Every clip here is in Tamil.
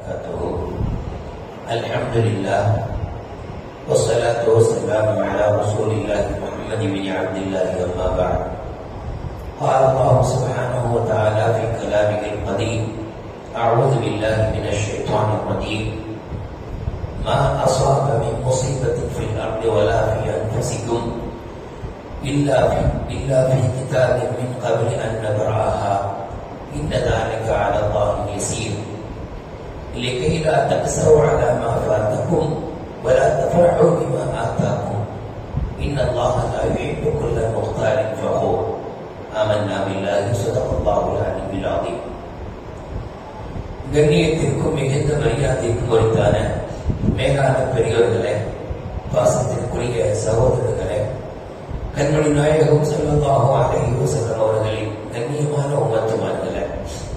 وبركاته الحمد لله والصلاة والسلام على رسول الله محمد بن عبد الله أما بعد قال الله سبحانه وتعالى في كلامه القديم أعوذ بالله من الشيطان الرجيم ما أصاب من مصيبة في الأرض ولا في أنفسكم إلا في إلا في كتاب من قبل أن نبرأها إن ذلك على الله يسير لكي لا تأسروا على ما فاتكم ولا تفرحوا بما آتاكم إن الله لا يحب كل مختال فخور آمنا بالله صدق الله العلي العظيم கண்ணியத்திற்கும் மிகுந்த மரியாதைக்கும் உரித்தான மேலான பெரியோர்களே பாசத்திற்குரிய சகோதரர்களே கண்மணி நாயகம் செல்வதாக அழகி வசல்லம் அவர்களின் கண்ணியமான உமத்துமார்களே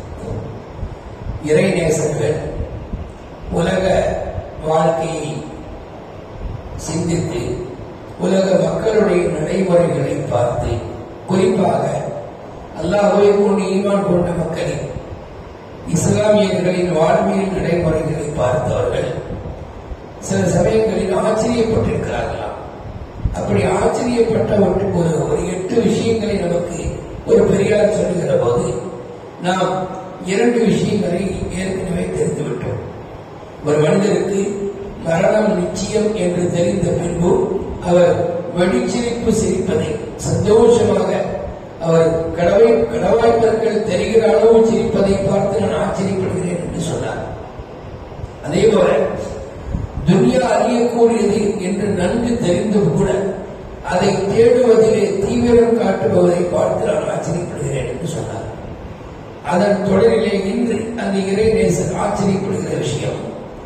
இறைநேசர்கள் உலக வாழ்க்கையை சிந்தித்து உலக மக்களுடைய நடைமுறைகளை பார்த்து குறிப்பாக அல்லாஹுவை கொண்டு ஈமான் கொண்ட மக்களின் இஸ்லாமியர்களின் வாழ்வியல் நடைமுறைகளை பார்த்தவர்கள் சில சமயங்களில் ஆச்சரியப்பட்டிருக்கிறார்களாம் அப்படி ஆச்சரியப்பட்ட ஒரு ஒரு ஒரு எட்டு விஷயங்களை நமக்கு ஒரு பெரியார் சொல்லுகிற போது நாம் இரண்டு விஷயங்களை ஏற்கனவே தெரிந்துவிட்டோம் ஒரு மனிதருக்கு மரணம் நிச்சயம் என்று தெரிந்த பின்பு அவர் வெடிச்சிரிப்பு சிரிப்பதை சந்தோஷமாக அவர் கடவை கடவாய்ப்பர்கள் தெரிகிற அளவு சிரிப்பதை பார்த்து நான் ஆச்சரியப்படுகிறேன் என்று சொன்னார் அதே போல துனியா அறியக்கூடியது என்று நன்கு தெரிந்தும் கூட அதை தேடுவதிலே தீவிரம் காட்டுபவரை பார்த்து நான் ஆச்சரியப்படுகிறேன் என்று சொன்னார் அதன் தொடரிலே இன்று அந்த இறைநேசர் ஆச்சரியப்படுகிற விஷயம்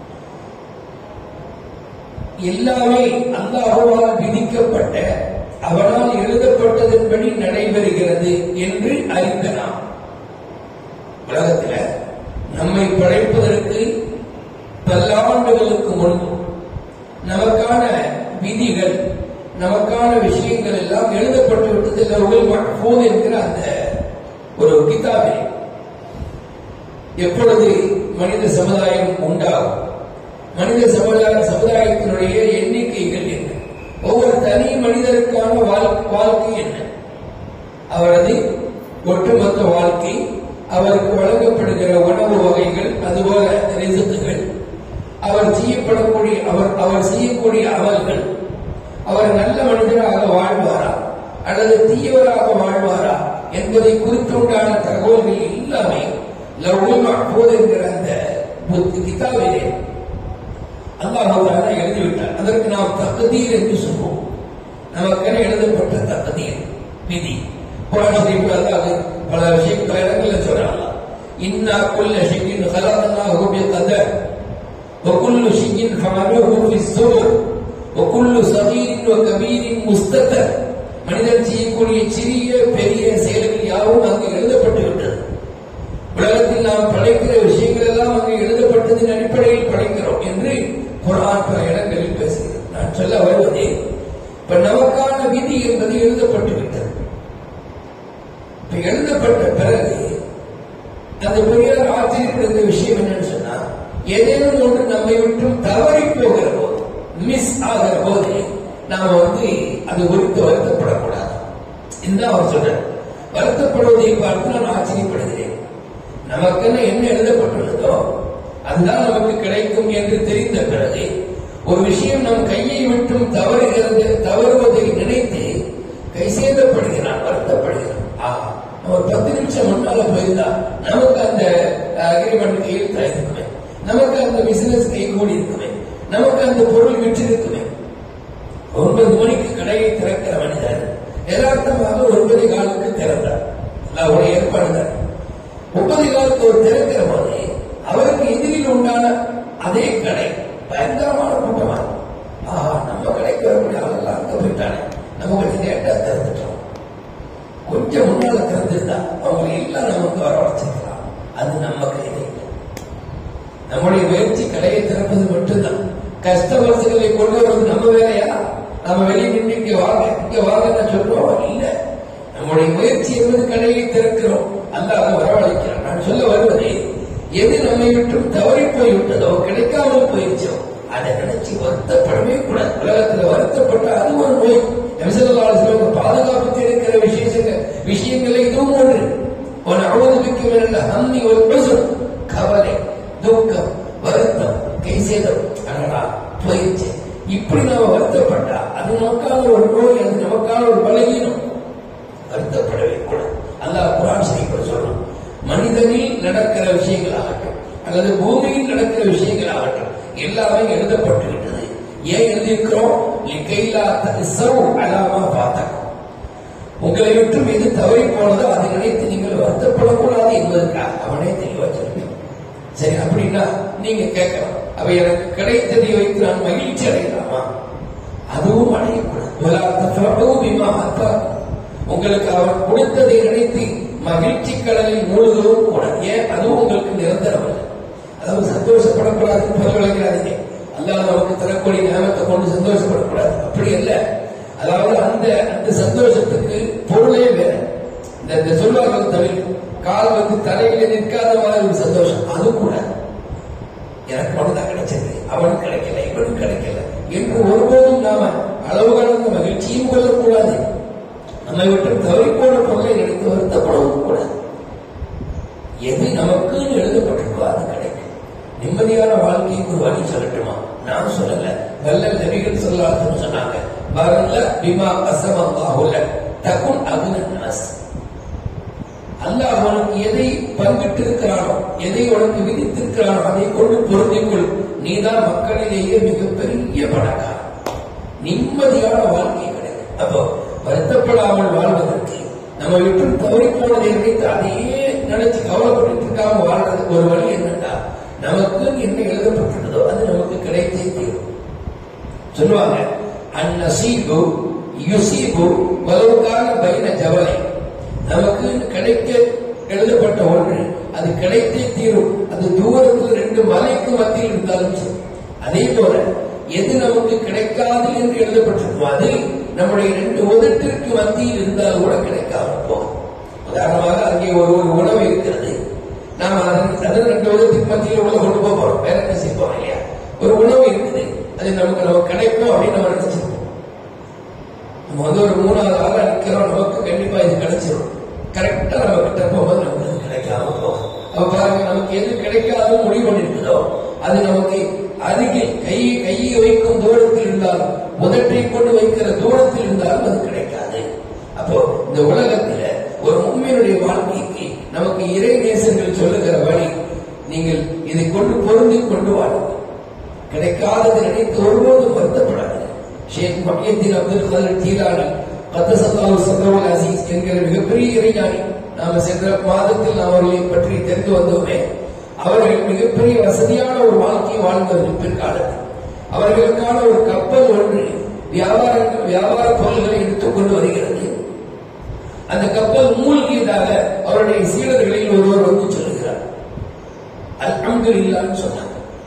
எல்லாமே அல்லாஹுவால் விதிக்கப்பட்ட அவனால் எழுதப்பட்டதன்படி நடைபெறுகிறது என்று அறிந்த நாம் உலகத்தில் நம்மை படைப்பதற்கு பல்லாண்டுகளுக்கு முன்பு நமக்கான விதிகள் நமக்கான விஷயங்கள் எல்லாம் எழுதப்பட்டு விட்டது லவ்வில் மஹ்பூத் என்கிற அந்த ஒரு கிதாபில் எப்பொழுது மனித சமுதாயம் உண்டாகும் மனித சமுதாய சமுதாயத்தினுடைய எண்ணிக்கைகள் என்ன ஒவ்வொரு தனி மனிதருக்கான வாழ்க்கை என்ன அவரது ஒட்டுமொத்த வாழ்க்கை அவருக்கு வழங்கப்படுகிற உணவு வகைகள் அதுபோல ரிசுக்குகள் அவர் செய்யப்படக்கூடிய அவர் அவர் செய்யக்கூடிய அமல்கள் அவர் நல்ல மனிதராக வாழ்வாரா அல்லது தீயவராக வாழ்வாரா என்பதை குறித்துண்டான தகவல்கள் எல்லாமே லவ்வில் மஹ்பூத் என்கிற அந்த கிதாபிலே அல்லாஹால எழுதிவிட்டார் அதற்கு நாம் தக்கதீர் என்று சொல்வோம் நமக்கென எழுதப்பட்ட தக்கதீர் விதி குரான் ஷரீஃப் அல்லாஹ் பல விஷயம் பல இடங்களில் சொல்றாங்க இன்னா குல்ல ஷையின் خلقناه بقدر وكل شيء فعلوه في الزبر وكل صغير وكبير مستتر மனிதன் செய்யக்கூடிய சிறிய பெரிய செயல்கள் யாவும் அங்கு எழுதப்பட்டு விட்டது உலகத்தில் நாம் படைக்கிற விஷயங்கள் எல்லாம் அங்கு எழுதப்பட்டதின் அடிப்படையில் படைக்கிறோம் என்று குரான் பல இடங்களில் பேசுகிறது நான் சொல்ல வருவதே இப்ப நமக்கான விதி என்பது எழுதப்பட்டு விட்டது இப்ப எழுதப்பட்ட பிறகு அந்த பெரியார் ஆச்சரியப்படுகிற விஷயம் என்னன்னு சொன்னா ஏதேனும் ஒன்று நம்மை விட்டும் தவறி போகிற போது மிஸ் ஆகிற போது நாம வந்து அது குறித்து வருத்தப்படக்கூடாது என்று அவர் சொல்றார் வருத்தப்படுவதை பார்த்து நான் ஆச்சரியப்படுகிறேன் நமக்கென்ன என்ன எழுதப்பட்டுள்ளதோ அதுதான் நமக்கு கிடைக்கும் என்று தெரிந்த பிறகு ஒரு விஷயம் நம் கையை விட்டும் தவறுகிறது தவறுவதை நினைத்து கை சேதப்படுகிறான் வருத்தப்படுகிறான் ஆஹா ஒரு பத்து நிமிஷம் முன்னால போயிருந்தா நமக்கு அந்த அக்ரிமெண்ட் கையில் இருக்குமே நமக்கு அந்த பிசினஸ் கை கூடி இருக்குமே நமக்கு அந்த பொருள் விற்றிருக்குமே ஒன்பது மணிக்கு கடையை திறக்கிற மனிதர் யதார்த்தமாக ஒன்பது காலுக்கு திறந்தார் அவருடைய ஏற்பாடு தான் முப்பது காலத்து ஒரு திறக்கிற போது அவருக்கு எதிரில் உண்டான அதே கடை பயங்கரமான கூட்டமா ஆஹா நம்ம கடைக்கு வரக்கூடிய ஆளெல்லாம் அங்க போயிட்டானே நம்ம கொஞ்சம் லேட்டா திறந்துட்டோம் கொஞ்சம் முன்னால திறந்திருந்தா அவங்க எல்லாம் நமக்கு வரவழைச்சிருக்கலாம் அது நம்ம கையில இல்லை நம்முடைய முயற்சி கடையை திறப்பது மட்டும்தான் கஸ்டமர்ஸ்களை கொண்டு வருவது நம்ம வேலையா நம்ம வெளியே நின்று இங்க வாங்க இங்க வாங்க சொல்றோம் இல்ல நம்முடைய முயற்சி என்பது கடையை திறக்கிறோம் அல்லாத வரவழைக்கிறான் நான் சொல்ல வருவதே எது நம்மை விட்டு தவறி போய்விட்டதோ கிடைக்காமல் போயிடுச்சோ அதை நினைச்சு வருத்தப்படவே கூடாது உலகத்துல வருத்தப்பட்ட அது ஒரு நோய் நபிசல்லாஸ்லாம் பாதுகாப்பு இருக்கிற விஷயங்கள் விஷயங்களை இதுவும் ஒன்று ஒரு அவதவிக்கு மேல ஹம்மி ஒரு பிரசம் கவலை துக்கம் வருத்தம் கை சேதம் அடடா போயிடுச்சு இப்படி நாம வருத்தப்பட்டா அது நமக்கான ஒரு நோய் அது நமக்கான ஒரு பலகீனம் வருத்தப்படவே கூடாது அல்லாஹ் குரான் ஷரீஃப்ல சொல்றோம் மனிதனில் நடக்கிற விஷயங்களாகட்டும் அல்லது பூமியில் நடக்கிற விஷயங்களாகட்டும் எல்லாமே எழுதப்பட்டு விட்டது ஏன் எழுதியிருக்கிறோம் லிகைலா தசவு அலாமா பார்த்தோம் உங்களை விட்டு எது தவறி போனதோ அதை நினைத்து நீங்கள் வருத்தப்படக்கூடாது என்பதற்காக அவனே தெளிவா சொல்லுங்க சரி அப்படின்னா நீங்க கேட்கலாம் அவ எனக்கு கிடைத்ததை வைத்து நான் மகிழ்ச்சி அடையலாமா அதுவும் அடையக்கூடாது உங்களுக்கு அவர் கொடுத்ததை நினைத்து மகிழ்ச்சி கடலில் மூழ்கவும் கூட ஏன் அதுவும் உங்களுக்கு நிரந்தரம் அல்ல அதாவது சந்தோஷப்படக்கூடாதுன்னு பொருள் விளங்கிறாதீங்க அல்லாஹ் நமக்கு தரக்கூடிய ஞாபகத்தை கொண்டு சந்தோஷப்படக்கூடாது அப்படி அல்ல அதாவது அந்த அந்த சந்தோஷத்துக்கு பொருளே வேற இந்த இந்த சொல்வார்கள் தமிழ் கால் வந்து தலையில நிற்காத மாதிரி ஒரு சந்தோஷம் அது கூட எனக்கு மட்டும்தான் கிடைச்சது அவனுக்கு கிடைக்கல இவனுக்கு கிடைக்கல என்று ஒருபோதும் நாம அளவு கடந்த மகிழ்ச்சியும் கொள்ளக்கூடாது நம்மை விட்டு தவறி போன பொருளை நினைத்து வருத்தப்படவும் கூடாது எது நமக்குன்னு எழுதப்பட்டிருக்கோ அது கிடைக்கும் நிம்மதியான வாழ்க்கைக்கு ஒரு வழி சொல்லட்டுமா நான் சொல்லல வல்லல் நபிகள் சொல்லாதுன்னு சொன்னாங்க வரல பிமா அசமல்லாஹுல தகுன் அகுனஸ் அல்லாஹ் உனக்கு எதை பங்கிட்டு இருக்கிறானோ எதை உனக்கு விதித்திருக்கிறானோ அதை கொண்டு பொருந்திக்கொள் நீதான் மக்களிலேயே மிகப்பெரிய பணக்காரன் நிம்மதியான வாழ்க்கை கிடைக்கும் அப்போ வருத்தப்படாமல் வாழ்வதற்கு நம்ம விட்டு தவறி போனதை நினைத்து அதையே நினைச்சு கவலைப்பட்டு இருக்காம வாழ்றதுக்கு ஒரு வழி என்னன்னா நமக்கு என்ன எழுதப்பட்டிருந்ததோ அது நமக்கு கிடைத்தே தீரும் சொல்லுவாங்க அந்நசீபு யுசீபு வலவுக்கான பைன ஜவலை நமக்கு கிடைக்க எழுதப்பட்ட ஒன்று அது கிடைத்தே தீரும் அது தூரத்தில் ரெண்டு மலைக்கு மத்தியில் இருந்தாலும் சரி அதே போல எது நமக்கு கிடைக்காது என்று எழுதப்பட்டிருக்கும் அது நம்முடைய ரெண்டு உதட்டிற்கு மத்தியில் இருந்தால் கூட கிடைக்காமல் போகும் உதாரணமாக அங்கே ஒரு ஒரு உணவு இருக்கிறது நாம் அதன் அதன் ரெண்டு உதட்டுக்கு மத்தியில் உள்ள கொண்டு போக போறோம் வேற என்ன செய்ய போறோம் இல்லையா ஒரு உணவு இருக்குது அது நமக்கு நமக்கு கிடைக்கும் அப்படின்னு நம்ம நினைச்சிருக்கோம் நம்ம வந்து ஒரு மூணாவது ஆளா நிக்கிறோம் நமக்கு கண்டிப்பா இது கிடைச்சிடும் கரெக்டா நம்ம கிட்ட போகும்போது நமக்கு அது கிடைக்காம போகும் அப்ப பாருங்க நமக்கு எது கிடைக்காது முடிவு பண்ணிருக்குதோ அது நமக்கு அருகில் கை கையை வைக்கும் தூரத்தில் இருந்தாலும் உதட்டை கொண்டு வைக்கிற தூரத்தில் இருந்தாலும் அது கிடைக்காது அப்போ இந்த உலகத்துல ஒரு உண்மையினுடைய வாழ்க்கைக்கு நமக்கு இறை நேசங்கள் சொல்லுகிற வழி நீங்கள் இதை கொண்டு பொருந்தி கொண்டு வாழுங்கள் கிடைக்காதது நினைத்து ஒருபோதும் வருத்தப்படாது ஷேக் மகியத்தின் அப்துல் கதர் தீரானி பத்தசத்தாவு சந்தவல் அசீஸ் என்கிற மிகப்பெரிய இறைஞானி நாம சென்ற மாதத்தில் நாம் அவர்களை பற்றி தெரிந்து வந்தோமே அவர்கள் மிகப்பெரிய வசதியான ஒரு வாழ்க்கையை வாழ்ந்தவர்கள் பிற்காலத்தில் அவர்களுக்கான ஒரு கப்பல் ஒன்று வியாபார வியாபார பொருள்களை எடுத்துக் கொண்டு வருகிறது அந்த கப்பல் மூழ்கியதாக அவருடைய சீடர்களில் ஒருவர் வந்து சொல்லுகிறார் அல்ஹம்துலில்லாஹ்னு சொன்னாங்க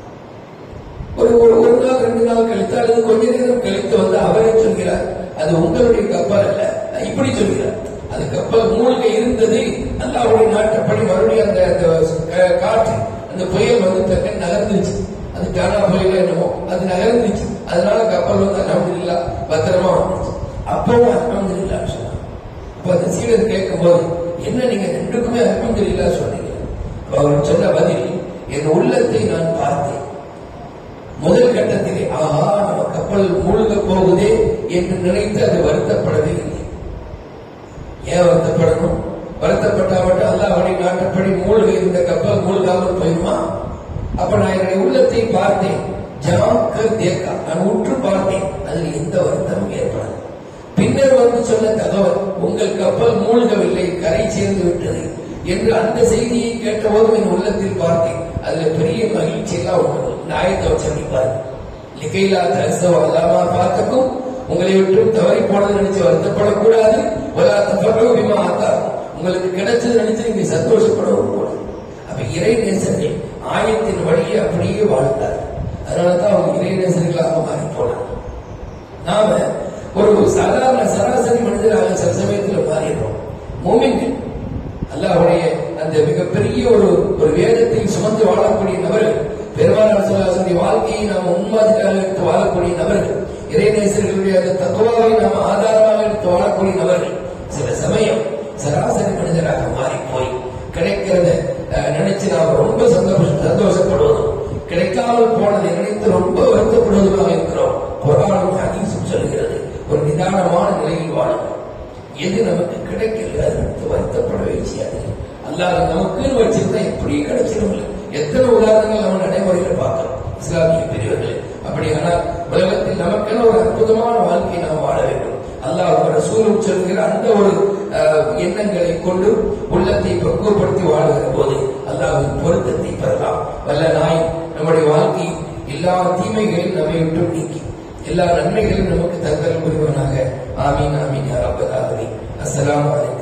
ஒரு ஒரு ஒரு நாள் ரெண்டு நாள் கழித்து அல்லது கொஞ்ச நேரம் கழித்து வந்து அவரே சொல்கிறார் அது உங்களுடைய கப்பல் அல்ல இப்படி சொல்கிறார் அது கப்பல் மூழ்க இருந்தது அல்லாவுடைய நாட்டப்படி மறுபடியும் அந்த அந்த க- காற்று அந்த புயல் வந்து டக்குன்னு நகர்ந்துச்சு அது கானா புயல் என்னமோ அது நகர்ந்துச்சு அதனால கப்பல் வந்து அலமதுல்லா பத்திரமா வந்துச்சு அப்பவும் அலமதுல்லா சொன்னாங்க அப்ப அந்த சீடர் கேட்கும் போது என்ன நீங்க ரெண்டுக்குமே அலமதுல்லா சொன்னீங்க அப்ப அவர் சொன்ன பதில் என் உள்ளத்தை நான் பார்த்தேன் முதல் கட்டத்திலே ஆஹா நம்ம கப்பல் மூழ்க போகுதே என்று நினைத்து அது வருத்தப்படவே இல்லை ஏன் வருத்தப்படணும் வருத்தப்பட்டா மட்டும் அல்ல அவனை நாட்டப்படி மூழ்க இருந்த கப்பல் மூழ்காமல் போயுமா அப்ப நான் என்னுடைய உள்ளத்தை பார்த்தேன் ஜாக்கர் தேக்கா நான் உற்று பார்த்தேன் அதில் எந்த வருத்தமும் ஏற்படாது பின்னர் வந்து சொன்ன தகவல் உங்கள் கப்பல் மூழ்கவில்லை கரை சேர்ந்து விட்டது என்று அந்த செய்தியை கேட்டபோதும் என் உள்ளத்தில் பார்த்தேன் அதுல பெரிய மகிழ்ச்சி எல்லாம் உண்டு நாயத்தை வச்சிருப்பாரு லிகைலா தரிசவ அல்லாமா பார்த்துக்கும் உங்களை விட்டு தவறி போனது நினைச்சு வருத்தப்படக்கூடாது வலா தஃபரு பிமா ஆத்தா உங்களுக்கு கிடைச்சது நினைச்சு நீங்க சந்தோஷப்படவும் கூடாது அப்ப இறை நேசர்கள் ஆயத்தின் வழியை அப்படியே வாழ்ந்தார் அதனாலதான் அவங்க இறை நேசர்களாக மாறி போனாங்க நாம ஒரு சாதாரண சராசரி மனிதராக சில சமயத்தில் மாறிடுறோம் மூமின்கள் அல்லாஹ்வுடைய அந்த மிகப்பெரிய ஒரு ஒரு வேதத்தை சுமந்து வாழக்கூடிய நபர்கள் பெருமானார் சொல்லாசனுடைய வாழ்க்கையை நாம் உண்மையாக எடுத்து வாழக்கூடிய நபர்கள் இறைநேசர்களுடைய அந்த தத்துவாவை நாம் ஆதாரமாக எடுத்து வாழக்கூடிய நபர்கள் சில சமயம் சராசரி மனிதராக மாறி போய் கிடைக்கிறத அஹ், நினைச்சு நாம் ரொம்ப சந்தோஷ சந்தோஷப்படுவதும் கிடைக்காமல் போனதை நினைத்து ரொம்ப வருத்தப்படுவதுமாக இருக்கிறோம் குரானும் ஹதீஸும் சொல்கிறது ஒரு நிதானமான நிலையில் வாழும் எது நமக்கு கிடைக்கல அது நினைத்து வருத்தப்படவே செய்யாது அல்லாஹ் நமக்குன்னு வச்சிருந்தா இப்படி கிடைச்சிடும் எத்தனை உதாரணங்கள் நம்ம நடைமுறையில பார்க்கிறோம் இஸ்லாமிய பிரிவுகளில் அப்படியானால் உலகத்தில் நமக்கென ஒரு அற்புதமான வாழ்க்கையை நாம் வாழ வேண்டும் அல்லாஹ் ஒரு ரசூலும் சொல்கிற அந்த ஒரு அஹ், எண்ணங்களை கொண்டு உள்ளத்தை பக்குவப்படுத்தி வாழுகிற போது அல்லாஹ்வின் பொருத்தத்தை பெறலாம் வல்ல நாய் நம்முடைய வாழ்க்கை எல்லா தீமைகளையும் நம்மை விட்டு நீக்கி எல்லா நன்மைகளையும் நமக்கு தந்தல் புரிவனாக ஆமீன் ஆமீன் யா ரப்பல் ஆலமீன் அஸ்ஸலாமு அலைக்கும்